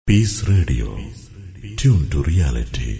Peace Radio. Tune to reality.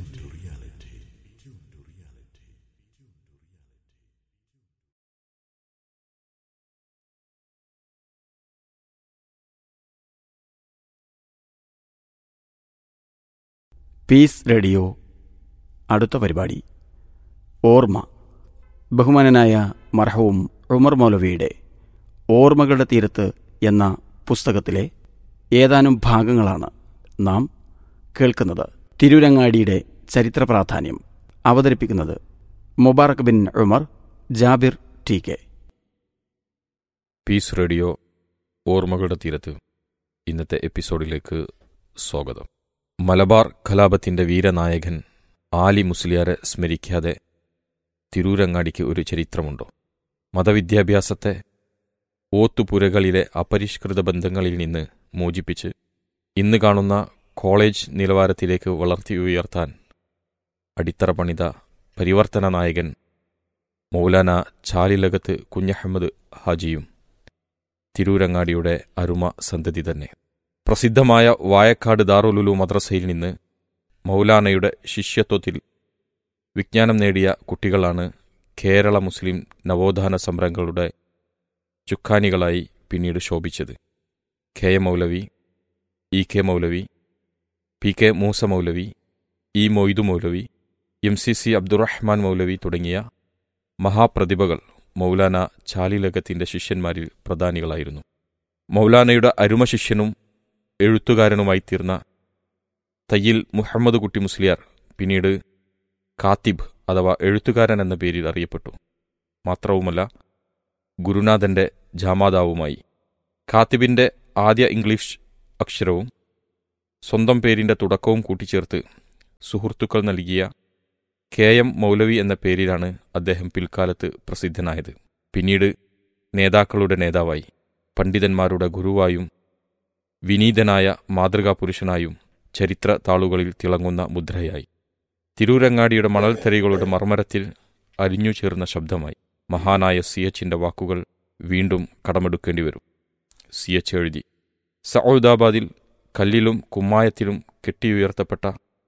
Peace Radio അടുത്ത പരിപാടി ഓർമ്മ ബഹുമാനനായ മർഹവും ഉമർ മൗലവിയുടെ ഓർമ്മകളുടെ തീരത്ത് എന്ന പുസ്തകത്തിലെ ഏതാനും ഭാഗങ്ങളാണ് നാം കേൾക്കുന്നത് തിരൂരങ്ങാടിയുടെ ചരിത്ര പ്രാധാന്യം അവതരിപ്പിക്കുന്നത് Mubarak bin Umar Jabir T K Peace Radio ഓർമ്മകളുടെ തീരത്ത് ഇന്നത്തെ എപ്പിസോഡിലേക്ക് സ്വാഗതം മലബാർ കലാപത്തിന്റെ വീരനായകൻ ആലി മുസ്ലിയാരെ സ്മരിക്കാതെ തിരൂരങ്ങാടിക്ക് ഒരു ചരിത്രമുണ്ടോ മതവിദ്യാഭ്യാസത്തെ ഓത്തുപുരകളിലെ അപരിഷ്കൃത ബന്ധങ്ങളിൽ നിന്ന് മോചിപ്പിച്ച് ഇന്ന് കാണുന്ന കോളേജ് നിലവാരത്തിലേക്ക് വളർത്തി ഉയർത്താൻ അടിത്തറ പണിത പരിവർത്തന നായകൻ മൗലാന ചാലിലകത്ത് കുഞ്ഞഹമ്മദ് ഹാജിയും തിരൂരങ്ങാടിയുടെ അരുമ സന്തതി തന്നെ പ്രസിദ്ധമായ വായക്കാട് ദാറുലുലു മദ്രസയിൽ നിന്ന് മൗലാനയുടെ ശിഷ്യത്വത്തിൽ വിജ്ഞാനം നേടിയ കുട്ടികളാണ് കേരള മുസ്ലിം നവോത്ഥാന സംരംഭങ്ങളുടെ ചുക്കാനികളായി പിന്നീട് ശോഭിച്ചത് K A Maulavi E K Maulavi P K Moosa Maulavi E Moidu Maulavi M C C Abdurahman Maulavi തുടങ്ങിയ മഹാപ്രതിഭകൾ മൗലാന ചാലിലകത്തിന്റെ ശിഷ്യന്മാരിൽ പ്രധാനികളായിരുന്നു മൗലാനയുടെ അരുമ ശിഷ്യനും എഴുത്തുകാരനുമായി തീർന്ന തയ്യിൽ മുഹമ്മദ് കുട്ടി മുസ്ലിയാർ പിന്നീട് കാത്തിബ് അഥവാ എഴുത്തുകാരൻ എന്ന പേരിൽ അറിയപ്പെട്ടു മാത്രവുമല്ല ഗുരുനാഥന്റെ ജാമാതാവുമായി കാത്തിബിന്റെ ആദ്യ ഇംഗ്ലീഷ് അക്ഷരവും സ്വന്തം പേരിന്റെ തുടക്കവും കൂട്ടിച്ചേർത്ത് സുഹൃത്തുക്കൾ നൽകിയ കെ എം മൗലവി എന്ന പേരിലാണ് അദ്ദേഹം പിൽക്കാലത്ത് പ്രസിദ്ധനായത് പിന്നീട് നേതാക്കളുടെ നേതാവായി പണ്ഡിതന്മാരുടെ ഗുരുവായും വിനീതനായ മാതൃകാപുരുഷനായും ചരിത്ര താളുകളിൽ തിളങ്ങുന്ന മുദ്രയായി തിരൂരങ്ങാടിയുടെ മണൽത്തരികളുടെ മർമരത്തിൽ അരിഞ്ഞു ചേർന്ന ശബ്ദമായി മഹാനായ സി എച്ചിന്റെ വാക്കുകൾ വീണ്ടും കടമെടുക്കേണ്ടി വരും സി എച്ച് എഴുതി സൗദാബാദിൽ കല്ലിലും കുമ്മായത്തിലും കെട്ടിയുയർത്തപ്പെട്ട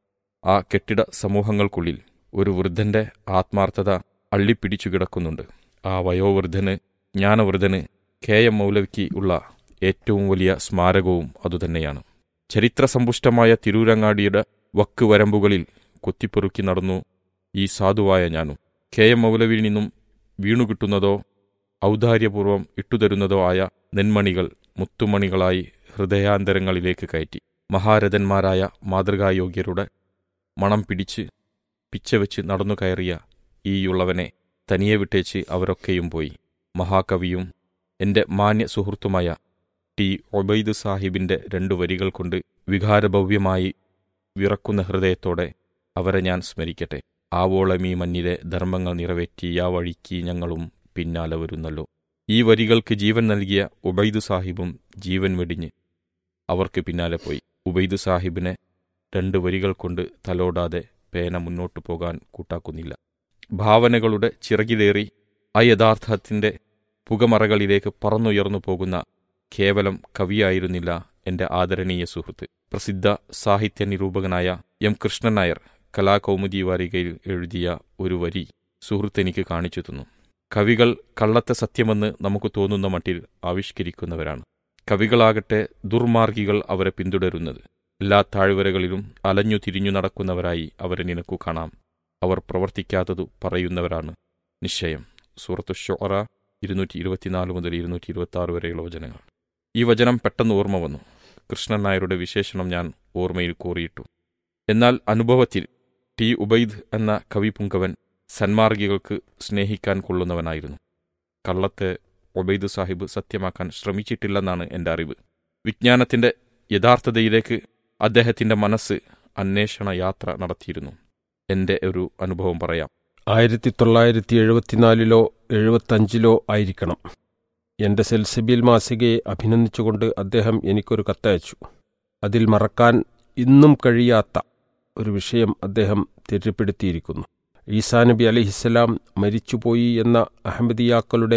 ആ കെട്ടിട സമൂഹങ്ങൾക്കുള്ളിൽ ഒരു വൃദ്ധന്റെ ആത്മാർത്ഥത അള്ളിപ്പിടിച്ചു കിടക്കുന്നുണ്ട് ആ വയോവൃദ്ധന് ജ്ഞാനവൃദ്ധന് കെ എം മൗലവിക്ക് ഉള്ള ഏറ്റവും വലിയ സ്മാരകവും അതുതന്നെയാണ് ചരിത്രസമ്പുഷ്ടമായ തിരൂരങ്ങാടിയുടെ വക്ക് വരമ്പുകളിൽ കൊത്തിപ്പെറുക്കി നടന്നു ഈ സാധുവായ ഞാനും കെ എം മൗലവിയിൽ നിന്നും വീണുകിട്ടുന്നതോ ഔദാര്യപൂർവം ഇട്ടുതരുന്നതോ ആയ നെന്മണികൾ മുത്തുമണികളായി ഹൃദയാന്തരങ്ങളിലേക്ക് കയറ്റി മഹാരഥന്മാരായ മാതൃകായോഗ്യരുടെ മണം പിടിച്ച് പിച്ചവെച്ച് നടന്നു കയറിയ ഈയുള്ളവനെ തനിയെ വിട്ടേച്ച് അവരൊക്കെയും പോയി മഹാകവിയും എന്റെ മാന്യ സുഹൃത്തുമായ ടി ഒബൈദ് സാഹിബിന്റെ രണ്ടു വരികൾ കൊണ്ട് വികാരഭവ്യമായി വിറക്കുന്ന ഹൃദയത്തോടെ അവരെ ഞാൻ സ്മരിക്കട്ടെ ആവോളം ഈ മഞ്ഞിലെ ധർമ്മങ്ങൾ നിറവേറ്റി ആ വഴിക്ക് ഞങ്ങളും പിന്നാലെ വരുന്നല്ലോ ഈ വരികൾക്ക് ജീവൻ നൽകിയ ഉബൈദ് സാഹിബും ജീവൻ വെടിഞ്ഞ് അവർക്ക് പിന്നാലെ പോയി ഉബൈദ് സാഹിബിനെ രണ്ട് വരികൾ കൊണ്ട് തലോടാതെ പേന മുന്നോട്ടു പോകാൻ കൂട്ടാക്കുന്നില്ല ഭാവനകളുടെ ചിറകിലേറി ആ യഥാർത്ഥത്തിന്റെ പുകമറകളിലേക്ക് പറന്നുയർന്നു പോകുന്ന കേവലം കവിയായിരുന്നില്ല എന്റെ ആദരണീയ സുഹൃത്ത് പ്രസിദ്ധ സാഹിത്യ നിരൂപകനായ എം കൃഷ്ണൻ നായർ കലാകൗമുദി വാരികയിൽ എഴുതിയ ഒരു വരി സുഹൃത്ത് എനിക്ക് കാണിച്ചു തന്നു കവികൾ കള്ളത്തെ സത്യമെന്ന് നമുക്ക് തോന്നുന്ന മട്ടിൽ ആവിഷ്കരിക്കുന്നവരാണ് കവികളാകട്ടെ ദുർമാർഗികൾ അവരെ പിന്തുടരുന്നത് എല്ലാ താഴ്വരകളിലും അലഞ്ഞു തിരിഞ്ഞു നടക്കുന്നവരായി അവരെ നിനക്കു കാണാം അവർ പ്രവർത്തിക്കാത്തതു പറയുന്നവരാണ് നിശ്ചയം സൂറത്തു ഷൊറ ഇരുന്നൂറ്റി ഇരുപത്തിനാല് മുതൽ ഇരുന്നൂറ്റി ഇരുപത്തി ആറ് വരെയുള്ള വചനങ്ങൾ ഈ വചനം പെട്ടെന്ന് ഓർമ്മ വന്നു കൃഷ്ണൻ നായരുടെ വിശേഷണം ഞാൻ ഓർമ്മയിൽ കോറിയിട്ടു എന്നാൽ അനുഭവത്തിൽ ടി ഉബൈദ് എന്ന കവി പുങ്കവൻ സന്മാർഗികൾക്ക് സ്നേഹിക്കാൻ കൊള്ളുന്നവനായിരുന്നു കള്ളത്തെ ഒബൈദ് സാഹിബ് സത്യമാക്കാൻ ശ്രമിച്ചിട്ടില്ലെന്നാണ് എൻ്റെ അറിവ് വിജ്ഞാനത്തിന്റെ യഥാർത്ഥതയിലേക്ക് അദ്ദേഹത്തിന്റെ മനസ്സ് അന്വേഷണ യാത്ര നടത്തിയിരുന്നു എൻ്റെ ഒരു അനുഭവം പറയാം ആയിരത്തി തൊള്ളായിരത്തി എഴുപത്തിനാലിലോ എഴുപത്തഞ്ചിലോ ആയിരിക്കണം എൻ്റെ സെൽസബിൽ മാസികയെ അഭിനന്ദിച്ചുകൊണ്ട് അദ്ദേഹം എനിക്കൊരു കത്തയച്ചു അതിൽ മറക്കാൻ ഇന്നും കഴിയാത്ത ഒരു വിഷയം അദ്ദേഹം തിരിപ്പെടുത്തിയിരിക്കുന്നു ഈസാ നബി അലിഹിസ്സലാം മരിച്ചുപോയി എന്ന അഹമ്മദിയാക്കളുടെ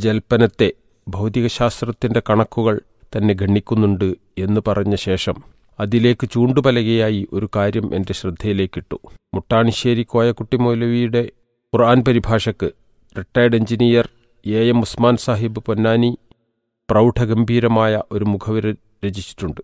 ജൽപ്പനത്തെ ഭൗതികശാസ്ത്രത്തിന്റെ കണക്കുകൾ തന്നെ ഗണ്ണിക്കുന്നുണ്ട് എന്ന് പറഞ്ഞ ശേഷം അതിലേക്ക് ചൂണ്ടുപലകയായി ഒരു കാര്യം എൻ്റെ ശ്രദ്ധയിലേക്കിട്ടു മുട്ടാണിശ്ശേരി കോയക്കുട്ടി മൗലവിയുടെ ഖുർആൻ പരിഭാഷയ്ക്ക് retired engineer A M Usman Sahib Ponnani പ്രൗഢഗംഭീരമായ ഒരു മുഖവിര രചിച്ചിട്ടുണ്ട്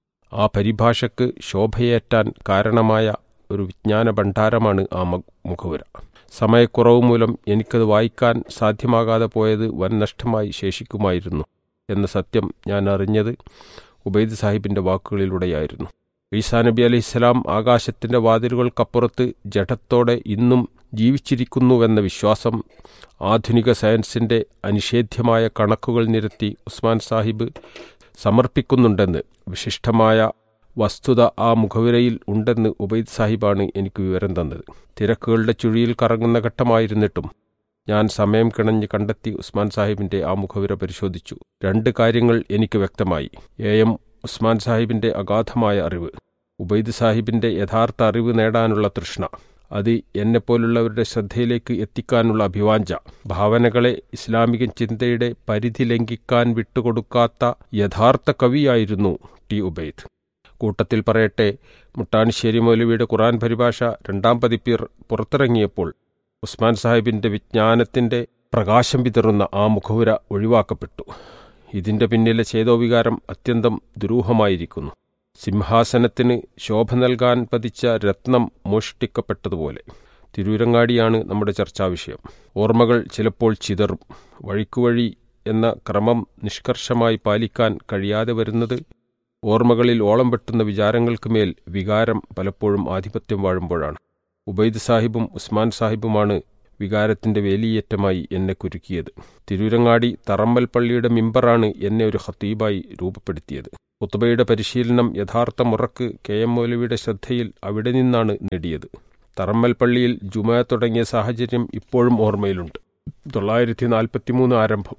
ആ പരിഭാഷയ്ക്ക് ശോഭയേറ്റാൻ കാരണമായ ഒരു വിജ്ഞാന ഭണ്ഡാരമാണ് ആ മ- മുഖവുര സമയക്കുറവ് മൂലം എനിക്കത് വായിക്കാൻ സാധ്യമാകാതെ പോയത് വൻ നഷ്ടമായി ശേഷിക്കുമായിരുന്നു എന്ന സത്യം ഞാൻ അറിഞ്ഞത് ഉബൈദ് സാഹിബിന്റെ വാക്കുകളിലൂടെയായിരുന്നു ഈസാ നബി അലൈഹിസ്സലാം ആകാശത്തിന്റെ വാതിലുകൾക്കപ്പുറത്ത് ജഡത്തോടെ ഇന്നും ജീവിച്ചിരിക്കുന്നുവെന്ന വിശ്വാസം ആധുനിക സയൻസിന്റെ അനിഷേധ്യമായ കണക്കുകൾ നിരത്തി ഉസ്മാൻ സാഹിബ് സമർപ്പിക്കുന്നുണ്ടെന്ന് വിശിഷ്ടമായ വസ്തുത ആ മുഖവിരയിൽ ഉണ്ടെന്ന് ഉബൈദ് സാഹിബാണ് എനിക്ക് വിവരം തന്നത് തിരക്കുകളുടെ ചുഴിയിൽ കറങ്ങുന്ന ഘട്ടമായിരുന്നിട്ടും ഞാൻ സമയം കിണഞ്ഞ് കണ്ടെത്തി ഉസ്മാൻ സാഹിബിന്റെ ആ മുഖവിര പരിശോധിച്ചു രണ്ട് കാര്യങ്ങൾ എനിക്ക് വ്യക്തമായി എ എം ഉസ്മാൻ സാഹിബിന്റെ അഗാധമായ അറിവ് ഉബൈദ് സാഹിബിന്റെ യഥാർത്ഥ അറിവ് നേടാനുള്ള തൃഷ്ണ അത് എന്നെപ്പോലുള്ളവരുടെ ശ്രദ്ധയിലേക്ക് എത്തിക്കാനുള്ള അഭിവാഞ്ച ഭാവനകളെ ഇസ്ലാമിക ചിന്തയുടെ പരിധി ലംഘിക്കാൻ വിട്ടുകൊടുക്കാത്ത യഥാർത്ഥ കവിയായിരുന്നു ടി ഉബൈദ് കൂട്ടത്തിൽ പറയട്ടെ മുട്ടാണിശ്ശേരി മൗലവിയുടെ ഖുറാൻ പരിഭാഷ രണ്ടാം പതിപ്പിർ പുറത്തിറങ്ങിയപ്പോൾ ഉസ്മാൻ സാഹിബിന്റെ വിജ്ഞാനത്തിന്റെ പ്രകാശം വിതറുന്ന ആ മുഖവുര ഒഴിവാക്കപ്പെട്ടു ഇതിന്റെ പിന്നിലെ ചേതോവികാരം അത്യന്തം ദുരൂഹമായിരിക്കുന്നു സിംഹാസനത്തിന് ശോഭ നൽകാൻ പതിച്ച രത്നം മോഷ്ടിക്കപ്പെട്ടതുപോലെ തിരൂരങ്ങാടിയാണ് നമ്മുടെ ചർച്ചാവിഷയം ഓർമ്മകൾ ചിലപ്പോൾ ചിതറും വഴിക്കുവഴി എന്ന ക്രമം നിഷ്കർഷമായി പാലിക്കാൻ കഴിയാതെ വരുന്നത് ഓർമ്മകളിൽ ഓളം വെട്ടുന്ന വിചാരങ്ങൾക്ക് മേൽ വികാരം പലപ്പോഴും ആധിപത്യം വാഴുമ്പോഴാണ് ഉബൈദ് സാഹിബും ഉസ്മാൻ സാഹിബുമാണ് വികാരത്തിന്റെ വേലിയേറ്റമായി എന്നെ കുരുക്കിയത് തിരൂരങ്ങാടി തറമ്മൽ പള്ളിയുടെ മിമ്പറാണ് എന്നെ ഒരു ഹത്തീബായി രൂപപ്പെടുത്തിയത് കുത്തുബയുടെ പരിശീലനം യഥാർത്ഥ മുറക്ക് കെ എം മൗലവിയുടെ ശ്രദ്ധയിൽ അവിടെ നിന്നാണ് നേടിയത് തറമ്മൽ പള്ളിയിൽ ജുമ തുടങ്ങിയ സാഹചര്യം ഇപ്പോഴും ഓർമ്മയിലുണ്ട് തൊള്ളായിരത്തി നാൽപ്പത്തിമൂന്ന് ആരംഭം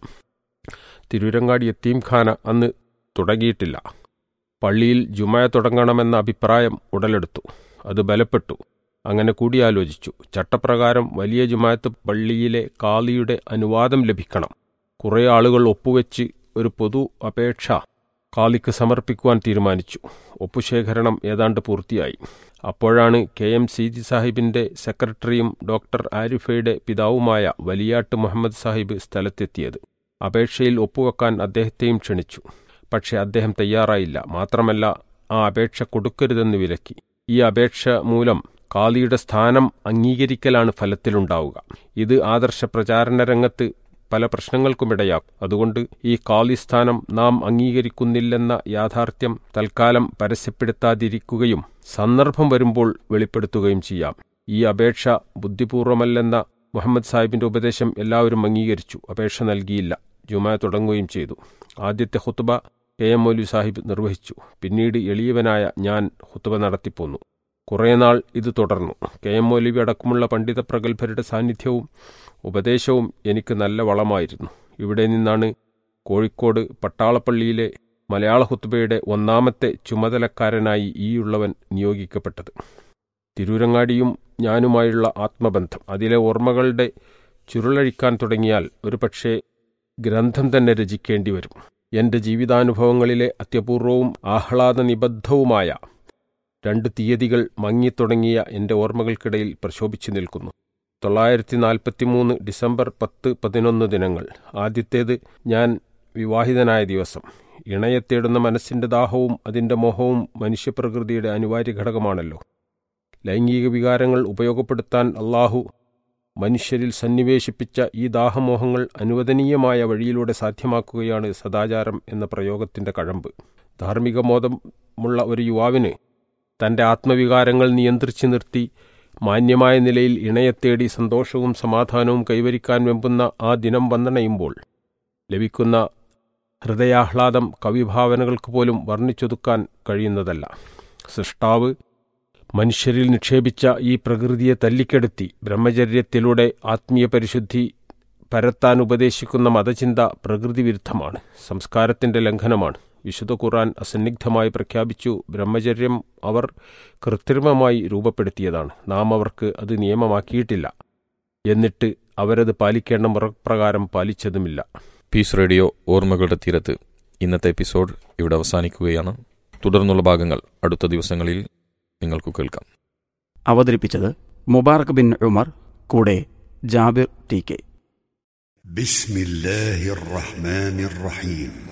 തിരൂരങ്ങാടി യത്തീംഖാന അന്ന് തുടങ്ങിയിട്ടില്ല പള്ളിയിൽ ജുമ തുടങ്ങണമെന്ന അഭിപ്രായം ഉടലെടുത്തു അത് ബലപ്പെട്ടു അങ്ങനെ കൂടിയാലോചിച്ചു ചട്ടപ്രകാരം വലിയ ജുമായത്ത് പള്ളിയിലെ കാളിയുടെ അനുവാദം ലഭിക്കണം കുറേ ആളുകൾ ഒപ്പുവെച്ച് ഒരു പൊതു അപേക്ഷ കാളിക്ക് സമർപ്പിക്കുവാൻ തീരുമാനിച്ചു ഒപ്പുശേഖരണം ഏതാണ്ട് പൂർത്തിയായി അപ്പോഴാണ് കെ എം സീജി സാഹിബിന്റെ സെക്രട്ടറിയും ഡോക്ടർ ആരിഫയുടെ പിതാവുമായ വലിയാട്ട് മുഹമ്മദ് സാഹിബ് സ്ഥലത്തെത്തിയത് അപേക്ഷയിൽ ഒപ്പുവെക്കാൻ അദ്ദേഹത്തെയും ക്ഷണിച്ചു പക്ഷെ അദ്ദേഹം തയ്യാറായില്ല മാത്രമല്ല ആ അപേക്ഷ കൊടുക്കരുതെന്ന് വിലക്കി ഈ അപേക്ഷ മൂലം കാളിയുടെ സ്ഥാനം അംഗീകരിക്കലാണ് ഫലത്തിലുണ്ടാവുക ഇത് ആദർശ പ്രചാരണ രംഗത്ത് പല പ്രശ്നങ്ങൾക്കുമിടയാക്കും അതുകൊണ്ട് ഈ കാളി സ്ഥാനം നാം അംഗീകരിക്കുന്നില്ലെന്ന യാഥാർത്ഥ്യം തൽക്കാലം പരസ്യപ്പെടുത്താതിരിക്കുകയും സന്ദർഭം വരുമ്പോൾ വെളിപ്പെടുത്തുകയും ചെയ്യാം ഈ അപേക്ഷ ബുദ്ധിപൂർവമല്ലെന്ന മുഹമ്മദ് സാഹിബിന്റെ ഉപദേശം എല്ലാവരും അംഗീകരിച്ചു അപേക്ഷ നൽകിയില്ല ജുമ തുടങ്ങുകയും ചെയ്തു ആദ്യത്തെ ഹുത്തുബ കെ എം മൗലവി സാഹിബ് നിർവഹിച്ചു പിന്നീട് എളിയവനായ ഞാൻ ഹുത്തുബ നടത്തിപ്പോന്നു കുറേനാൾ ഇത് തുടർന്നു കെ എം മൗലവി അടക്കമുള്ള പണ്ഡിത പ്രഗത്ഭരുടെ സാന്നിധ്യവും ഉപദേശവും എനിക്ക് നല്ല വളമായിരുന്നു ഇവിടെ നിന്നാണ് കോഴിക്കോട് പട്ടാളപ്പള്ളിയിലെ മലയാള ഹുത്തുബയുടെ ഒന്നാമത്തെ ചുമതലക്കാരനായി ഈയുള്ളവൻ നിയോഗിക്കപ്പെട്ടത് തിരൂരങ്ങാടിയും ഞാനുമായുള്ള ആത്മബന്ധം അതിലെ ഓർമ്മകളുടെ ചുരുളഴിക്കാൻ തുടങ്ങിയാൽ ഒരുപക്ഷെ ഗ്രന്ഥം തന്നെ രചിക്കേണ്ടി വരും എന്റെ ജീവിതാനുഭവങ്ങളിലെ അത്യപൂർവവും ആഹ്ലാദനിബദ്ധവുമായ രണ്ട് തീയതികൾ മങ്ങിത്തുടങ്ങിയ എന്റെ ഓർമ്മകൾക്കിടയിൽ പ്രശോഭിച്ചു നിൽക്കുന്നു തൊള്ളായിരത്തി നാൽപ്പത്തിമൂന്ന് ഡിസംബർ പത്ത് പതിനൊന്ന് ദിനങ്ങൾ ആദ്യത്തേത് ഞാൻ വിവാഹിതനായ ദിവസം ഇണയെ തേടുന്ന മനസ്സിന്റെ ദാഹവും അതിന്റെ മോഹവും മനുഷ്യപ്രകൃതിയുടെ അനിവാര്യ ഘടകമാണല്ലോ ലൈംഗിക വികാരങ്ങൾ ഉപയോഗപ്പെടുത്താൻ അള്ളാഹു മനുഷ്യരിൽ സന്നിവേശിപ്പിച്ച ഈ ദാഹമോഹങ്ങൾ അനുവദനീയമായ വഴിയിലൂടെ സാധ്യമാക്കുകയാണ് സദാചാരം എന്ന പ്രയോഗത്തിന്റെ കഴമ്പ് ധാർമ്മിക ബോധമുള്ള ഒരു യുവാവിന് തന്റെ ആത്മവികാരങ്ങൾ നിയന്ത്രിച്ചു നിർത്തി മാന്യമായ നിലയിൽ ഇണയെ തേടി സന്തോഷവും സമാധാനവും കൈവരിക്കാൻ വെമ്പുന്ന ആ ദിനം വന്നണയുമ്പോൾ ലഭിക്കുന്ന ഹൃദയാഹ്ലാദം കവിഭാവനകൾക്ക് പോലും വർണ്ണിച്ചൊതുക്കാൻ കഴിയുന്നതല്ല സൃഷ്ടാവ് മനുഷ്യരിൽ നിക്ഷേപിച്ച ഈ പ്രകൃതിയെ തല്ലിക്കെടുത്തി ബ്രഹ്മചര്യത്തിലൂടെ ആത്മീയ പരിശുദ്ധി പരത്താൻ ഉപദേശിക്കുന്ന മതചിന്ത പ്രകൃതി വിരുദ്ധമാണ് സംസ്കാരത്തിന്റെ ലംഘനമാണ് വിശുദ്ധ ഖുർആൻ അസന്നിഗ്ധമായി പ്രഖ്യാപിച്ചു ബ്രഹ്മചര്യം അവർ കൃത്രിമമായി രൂപപ്പെടുത്തിയതാണ് നാം അവർക്ക് അത് നിയമമാക്കിയിട്ടില്ല എന്നിട്ട് അവരത് പാലിക്കേണ്ട മുറപ്രകാരം പാലിച്ചതുമില്ല പീസ് റേഡിയോ ഓർമ്മകളുടെ തീരത്ത് ഇന്നത്തെ എപ്പിസോഡ് ഇവിടെ അവസാനിക്കുകയാണ് തുടർന്നുള്ള ഭാഗങ്ങൾ അടുത്ത ദിവസങ്ങളിൽ നിങ്ങൾക്ക് കേൾക്കാം അവതരിപ്പിച്ചത് മുബാറക് ബിൻ ഉമർ കൂടെ ജാബിർ ടി കെ بسم الله الرحمن الرحيم